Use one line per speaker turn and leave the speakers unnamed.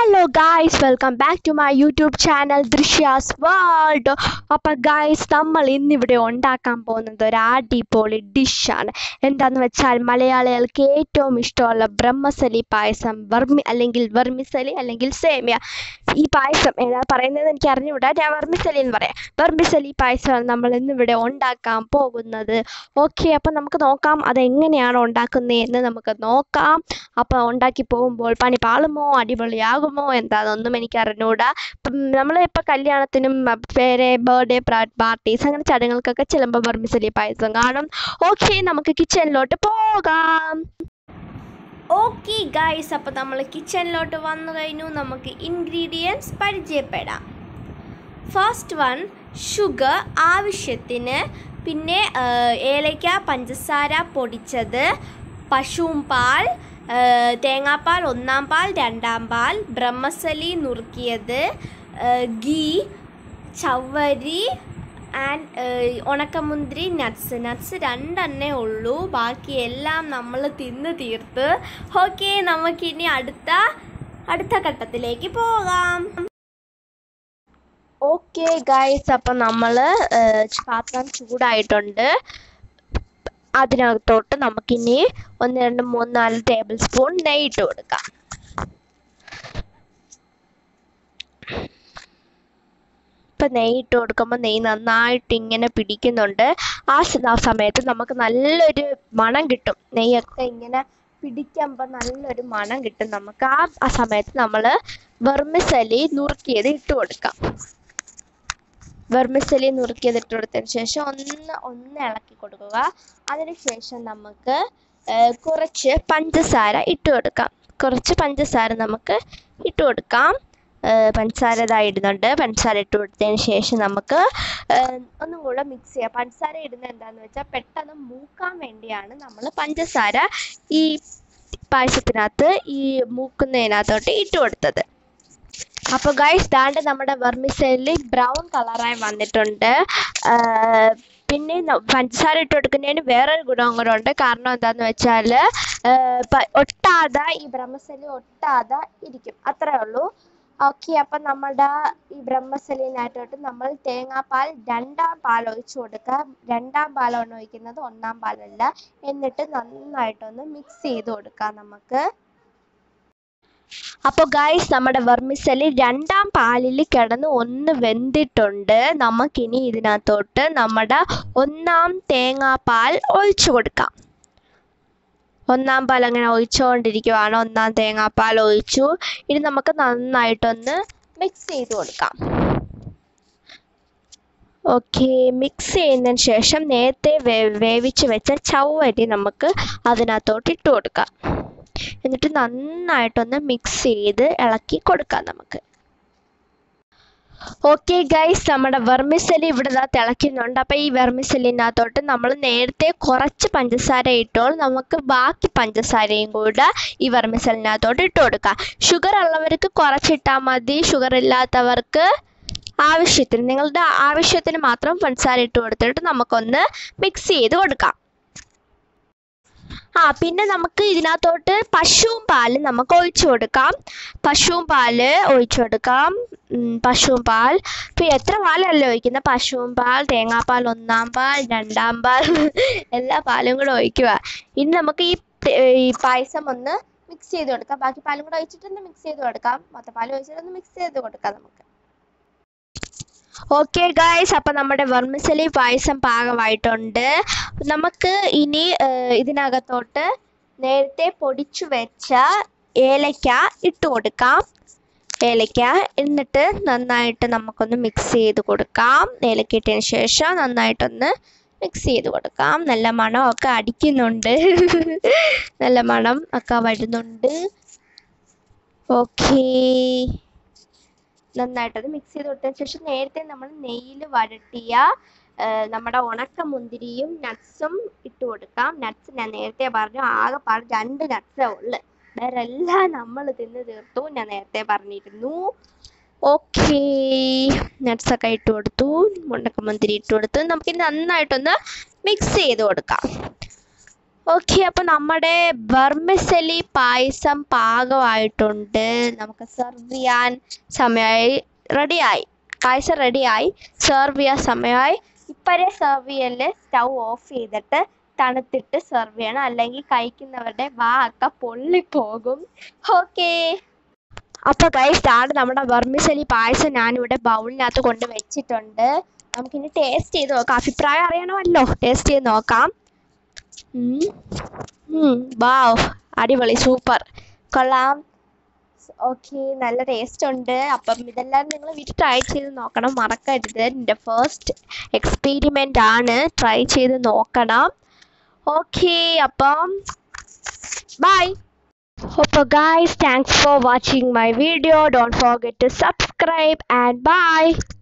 hello guys welcome back to my YouTube channel Drishya's world അപ്പോൾ guys നമ്മൾ ഇന്നിവിടെ ഉണ്ടാക്കാൻ പോകുന്നത് ഒരു അടിപൊളി ഡിഷാണ് എന്താന്ന് വെച്ചാൽ മലയാളികൾക്ക് ഏറ്റവും ഇഷ്ടമുള്ള ബ്രഹ്മസലി പായസം വർമി അല്ലെങ്കിൽ വെർമിസലി അല്ലെങ്കിൽ സേമിയ ഈ പായസം ഏതാ പറയുന്നത് എനിക്ക് അറിഞ്ഞുകൂടാ ഞാൻ വെർമിസലി എന്ന് പറയാം വെർമിസലി പായസമാണ് നമ്മൾ ഇന്നിവിടെ ഉണ്ടാക്കാൻ പോകുന്നത് ഓക്കെ അപ്പോൾ നമുക്ക് നോക്കാം അതെങ്ങനെയാണ് ഉണ്ടാക്കുന്നതെന്ന് നമുക്ക് നോക്കാം അപ്പോൾ ഉണ്ടാക്കി പോകുമ്പോൾ പണി പാളുമോ അടിപൊളിയാകുമോ എന്താണെന്നൊന്നും എനിക്ക് അറിഞ്ഞുകൂടാ ഇപ്പം നമ്മളിപ്പോൾ കല്യാണത്തിനും അഹ് വേറെ ബർത്ത്ഡേ പാർട്ടീസ് അങ്ങനെ ചടങ്ങുകൾക്കൊക്കെ ചെല്ലുമ്പോൾ ബർമിസലി പായസം കാണും ഓക്കെ നമുക്ക് കിച്ചണിലോട്ട് പോകാം ഓക്കെ ഗൈസ് അപ്പോൾ നമ്മൾ കിച്ചണിലോട്ട് വന്നു കഴിഞ്ഞു നമുക്ക് ഇൻഗ്രീഡിയൻസ് പരിചയപ്പെടാം ഫസ്റ്റ് വൺ ഷുഗർ ആവശ്യത്തിന് പിന്നെ ആ, ഏലക്ക പഞ്ചസാര പൊടിച്ചത് പശുവും പാൽ ആ, തേങ്ങാപ്പാൽ ഒന്നാം പാൽ രണ്ടാം പാൽ ബ്രഹ്മസലി നുറുക്കിയത് ആ, ഗീ ചവ്വരി ആൻഡ് ഉണക്കമുന്തിരി നട്ട്സ് നട്ട്സ് രണ്ടെണ്ണേ ഉള്ളൂ ബാക്കി എല്ലാം നമ്മൾ തിന്ന് തീർത്ത് ഓക്കെ നമുക്കിനി അടുത്ത അടുത്ത ഘട്ടത്തിലേക്ക് പോകാം ഓക്കെ ഗൈസ് അപ്പം നമ്മൾ പാത്രം ചൂടായിട്ടുണ്ട് അതിനകത്തോട്ട് നമുക്കിനി ഒന്ന് രണ്ട് മൂന്ന് നാല് ടേബിൾ സ്പൂൺ നെയ്യ് ഇട്ട് കൊടുക്കാം ഇപ്പം നെയ്യ് ഇട്ട് കൊടുക്കുമ്പോൾ നെയ്യ് നന്നായിട്ട് ഇങ്ങനെ പിടിക്കുന്നുണ്ട് ആ സ- ആ സമയത്ത് നമുക്ക് നല്ലൊരു മണം കിട്ടും നെയ്യൊക്കെ ഇങ്ങനെ പിടിക്കുമ്പോൾ നല്ലൊരു മണം കിട്ടും നമുക്ക് ആ ആ സമയത്ത് നമ്മൾ വെർമിസലി നുറുക്കിയത് ഇട്ട് കൊടുക്കാം വെർമിസലി നുറുക്കിയത് ഇട്ട് കൊടുത്തതിന് ശേഷം ഒന്ന് ഒന്ന് ഇളക്കി കൊടുക്കുക അതിനുശേഷം നമുക്ക് ആ, കുറച്ച് പഞ്ചസാര ഇട്ട് കൊടുക്കാം കുറച്ച് പഞ്ചസാര നമുക്ക് ഇട്ട് കൊടുക്കാം ആ, പഞ്ചസാര ഇതാ ഇടുന്നുണ്ട് പഞ്ചസാര ഇട്ട് കൊടുത്തതിന് ശേഷം നമുക്ക് ആ, ഒന്നും കൂടെ മിക്സ് ചെയ്യാം പഞ്ചസാര ഇടുന്നത് എന്താണെന്ന് വെച്ചാൽ പെട്ടെന്ന് മൂക്കാൻ വേണ്ടിയാണ് നമ്മൾ പഞ്ചസാര ഈ പായസത്തിനകത്ത് ഈ മൂക്കുന്നതിനകത്തോട്ട് ഇട്ട് കൊടുത്തത് അപ്പോൾ ഗൈസ് ദാണ്ട് നമ്മുടെ വെർമിസെല്ലി ബ്രൗൺ കളറായി വന്നിട്ടുണ്ട് ആ, പിന്നെ ന- പഞ്ചസാര ഇട്ട് കൊടുക്കുന്നതിന് വേറൊരു ഗുണവും കൂടെ ഉണ്ട് കാരണം എന്താന്ന് വെച്ചാൽ ഒട്ടാതെ ഈ ബ്രഹ്മസലി ഒട്ടാതെ ഇരിക്കും അത്രേ ഉള്ളൂ ഓക്കെ അപ്പം നമ്മുടെ ഈ ബ്രഹ്മസലിനകത്തോട്ട് നമ്മൾ തേങ്ങാപ്പാൽ രണ്ടാം പാൽ ഒഴിച്ചു കൊടുക്കുക രണ്ടാം പാലാണ് ഒഴിക്കുന്നത് ഒന്നാം പാലല്ല എന്നിട്ട് നന്നായിട്ടൊന്ന് മിക്സ് ചെയ്ത് കൊടുക്കാം നമുക്ക് അപ്പോൾ ഗൈസ് നമ്മുടെ വെർമിസലി രണ്ടാം പാലിൽ കിടന്ന് ഒന്ന് വെന്തിട്ടുണ്ട് നമുക്കിനി ഇതിനകത്തോട്ട് നമ്മുടെ ഒന്നാം തേങ്ങാപ്പാൽ ഒഴിച്ചു കൊടുക്കാം ഒന്നാം പാൽ അങ്ങനെ ഒഴിച്ചുകൊണ്ടിരിക്കുവാണ് ഒന്നാം തേങ്ങാപ്പാൽ ഒഴിച്ചു ഇനി നമുക്ക് നന്നായിട്ടൊന്ന് മിക്സ് ചെയ്ത് കൊടുക്കാം ഓക്കെ മിക്സ് ചെയ്യുന്നതിന് ശേഷം നേരത്തെ വേ വേവിച്ച് വെച്ച ചവ്വരി നമുക്ക് അതിനകത്തോട്ട് ഇട്ട് കൊടുക്കാം എന്നിട്ട് നന്നായിട്ടൊന്ന് മിക്സ് ചെയ്ത് ഇളക്കി കൊടുക്കാം നമുക്ക് ഓക്കെ ഗൈസ് നമ്മുടെ വെർമിസലി ഇവിടെ ദാ തിളയ്ക്കുന്നുണ്ട് അപ്പോൾ ഈ വെർമിസലിനകത്തോട്ട് നമ്മൾ നേരത്തെ കുറച്ച് പഞ്ചസാര ഇട്ടോൾ നമുക്ക് ബാക്കി പഞ്ചസാരയും കൂടെ ഈ വെർമിസലിനകത്തോട്ട് ഇട്ട് കൊടുക്കാം ഷുഗർ ഉള്ളവർക്ക് കുറച്ചിട്ടാൽ മതി ഷുഗർ ഇല്ലാത്തവർക്ക് ആവശ്യത്തിന് നിങ്ങളുടെ ആവശ്യത്തിന് മാത്രം പഞ്ചസാര ഇട്ട് കൊടുത്തിട്ട് നമുക്കൊന്ന് മിക്സ് ചെയ്ത് കൊടുക്കാം ആ പിന്നെ നമുക്ക് ഇതിനകത്തോട്ട് പശുവും പാല് നമുക്ക് ഒഴിച്ചു കൊടുക്കാം പശുവും പാല് ഒഴിച്ചു കൊടുക്കാം ഉം, പശുവും പാൽ ഇപ്പം എത്ര പാലല്ലേ ഒഴിക്കുന്നത് പശുവും പാൽ തേങ്ങാപ്പാൽ ഒന്നാം പാൽ രണ്ടാം പാൽ എല്ലാ പാലും കൂടെ ഒഴിക്കുക ഇനി നമുക്ക് ഈ പ- ഈ പായസം ഒന്ന് മിക്സ് ചെയ്ത് കൊടുക്കാം ബാക്കി പാലും കൂടെ ഒഴിച്ചിട്ടൊന്ന് മിക്സ് ചെയ്ത് കൊടുക്കാം മൊത്തം പാൽ ഒഴിച്ചിട്ടൊന്ന് മിക്സ് ചെയ്ത് കൊടുക്കാം നമുക്ക് ഓക്കെ ഗായ്സ് അപ്പം നമ്മുടെ വെർമിസലി പായസം പാകമായിട്ടുണ്ട് നമുക്ക് ഇനി ഏഹ്, ഇതിനകത്തോട്ട് നേരത്തെ പൊടിച്ചു വെച്ച ഏലക്ക ഇട്ട് കൊടുക്കാം ഏലക്ക എന്നിട്ട് നന്നായിട്ട് നമുക്കൊന്ന് മിക്സ് ചെയ്ത് കൊടുക്കാം ഏലക്ക ഇട്ടതിന് ശേഷം നന്നായിട്ടൊന്ന് മിക്സ് ചെയ്ത് കൊടുക്കാം നല്ല മണമൊക്കെ അടിക്കുന്നുണ്ട് നല്ല മണം ഒക്കെ വരുന്നുണ്ട് ഓക്കേ നന്നായിട്ടത് മിക്സ് ചെയ്ത് കൊടുത്തതിന് ശേഷം നേരത്തെ നമ്മൾ നെയ്യിൽ വഴട്ടിയ ആ, നമ്മുടെ ഉണക്ക മുന്തിരിയും നട്ട്സും ഇട്ട് കൊടുക്കാം നട്ട്സ് ഞാൻ നേരത്തെ പറഞ്ഞു ആകെ പാട് രണ്ട് നട്ട്സേ ഉള്ളു വേറെ എല്ലാം നമ്മൾ തിന്ന് തീർത്തു ഞാൻ നേരത്തെ പറഞ്ഞിരുന്നു ഓക്കേ നട്ട്സ് ഒക്കെ ഇട്ട് കൊടുത്തു ഉണക്ക മുന്തിരി ഇട്ട് കൊടുത്തു നമുക്ക് നന്നായിട്ടൊന്ന് മിക്സ് ചെയ്ത് കൊടുക്കാം ഓക്കെ അപ്പോൾ നമ്മുടെ ബർമിസലി പായസം പാകമായിട്ടുണ്ട് നമുക്ക് സെർവ് ചെയ്യാൻ സമയമായി റെഡിയായി പായസം റെഡിയായി സെർവ് ചെയ്യാൻ സമയമായി ഇപ്പോഴേ സെർവ് ചെയ്യല് സ്റ്റൗ ഓഫ് ചെയ്തിട്ട് തണുത്തിട്ട് സെർവ് ചെയ്യണം അല്ലെങ്കിൽ കഴിക്കുന്നവരുടെ വാ ഒക്കെ പൊള്ളിപ്പോകും ഓക്കേ അപ്പോൾ ഗൈസ് ഇതാണ് നമ്മുടെ ബർമിസലി പായസം ഞാനിവിടെ ബൗളിനകത്ത് കൊണ്ട് വെച്ചിട്ടുണ്ട് നമുക്കിനി ടേസ്റ്റ് ചെയ്ത് നോക്കാം അഭിപ്രായം അറിയണമല്ലോ ടേസ്റ്റ് ചെയ്ത് നോക്കാം വാവ് അടിപൊളി സൂപ്പർ കൊള്ളാം ഓക്കെ നല്ല ടേസ്റ്റ് ഉണ്ട് അപ്പം ഇതെല്ലാം നിങ്ങൾ വീട്ടിൽ ട്രൈ ചെയ്ത് നോക്കണം മറക്കരുത് എൻ്റെ ഫസ്റ്റ് എക്സ്പീരിമെൻ്റ് ആണ് ട്രൈ ചെയ്ത് നോക്കണം ഓക്കെ അപ്പം ബൈ അപ്പോൾ guys thanks for watching my video don't forget to subscribe and bye